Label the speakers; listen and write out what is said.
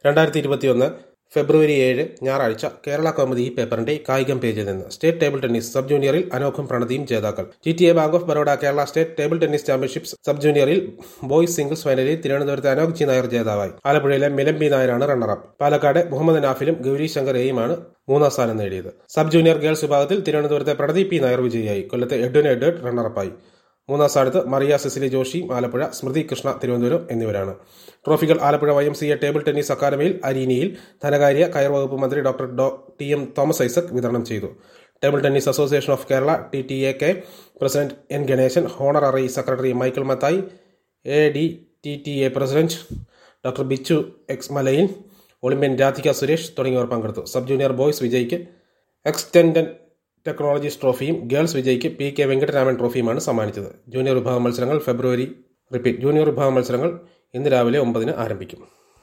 Speaker 1: രണ്ടായിരത്തി ഇരുപത്തിയൊന്ന് ഫെബ്രുവരി ഏഴ് ഞായറാഴ്ച കേരള കൗമുദി ഈ പേപ്പറിന്റെ കായികം പേജിൽ നിന്ന് സ്റ്റേറ്റ് ടേബിൾ ടെന്നീസ് സബ് ജൂനിയറിൽ അനോഖും പ്രണതിയും ജേതാക്കൾ G T A bank of Baroda Kerala state table tennis championship sub ജൂനിയറിൽ ബോയ്സ് സിംഗിൾസ് ഫൈനലിൽ തിരുവനന്തപുരത്തെ അനോഖ് ജി നായർ ജേതാവായി ആലപ്പുഴയിലെ മിലംബി നായരാണ് റണ്ണറപ്പ് പാലക്കാട് മുഹമ്മദ് നാഫിലും ഗൗരി ശങ്കർ എയുമാണ് മൂന്നാം സ്ഥാനം നേടിയത് സബ് ജൂനിയർ ഗേൾസ് വിഭാഗത്തിൽ തിരുവനന്തപുരത്തെ പ്രദീപ് പി നായർ വിജയിയായി കൊല്ലത്തെ എഡ്വിൻ എഡ്വേർഡ് റണ്ണറപ്പായി മൂന്നാം സ്ഥാനത്ത് മറിയ സെസിലി ജോഷി ആലപ്പുഴ സ്മൃതി കൃഷ്ണ തിരുവനന്തപുരം എന്നിവരാണ് ട്രോഫികൾ Alappuzha Y M C A table tennis അക്കാദമിയിൽ അരീനിയിൽ ധനകാര്യ കയർ വകുപ്പ് മന്ത്രി ഡോക്ടർ ഡോ ടി എം തോമസ് ഐസക് വിതരണം ചെയ്തു table tennis association of Kerala T T A K president N Ganesan honorary secretary Michael Mathai A D T T A president doctor Bichu X മലയിൽ ഒളിമ്പ്യൻ രാധിക സുരേഷ് തുടങ്ങിയവർ പങ്കെടുത്തു സബ് ജൂനിയർ ബോയ്സ് വിജയിക്ക് എക്സ്റ്റൻഡൻ ടെക്നോളജീസ് ട്രോഫിയും ഗേൾസ് വിജയിക്ക് പി കെ വെങ്കട്ടരാമൻ ട്രോഫിയുമാണ് സമ്മാനിച്ചത് ജൂനിയർ വിഭാഗം മത്സരങ്ങൾ ഫെബ്രുവരി റിപ്പീറ്റ് ജൂനിയർ വിഭാഗം മത്സരങ്ങൾ ഇന്ന് രാവിലെ ഒമ്പതിന് ആരംഭിക്കും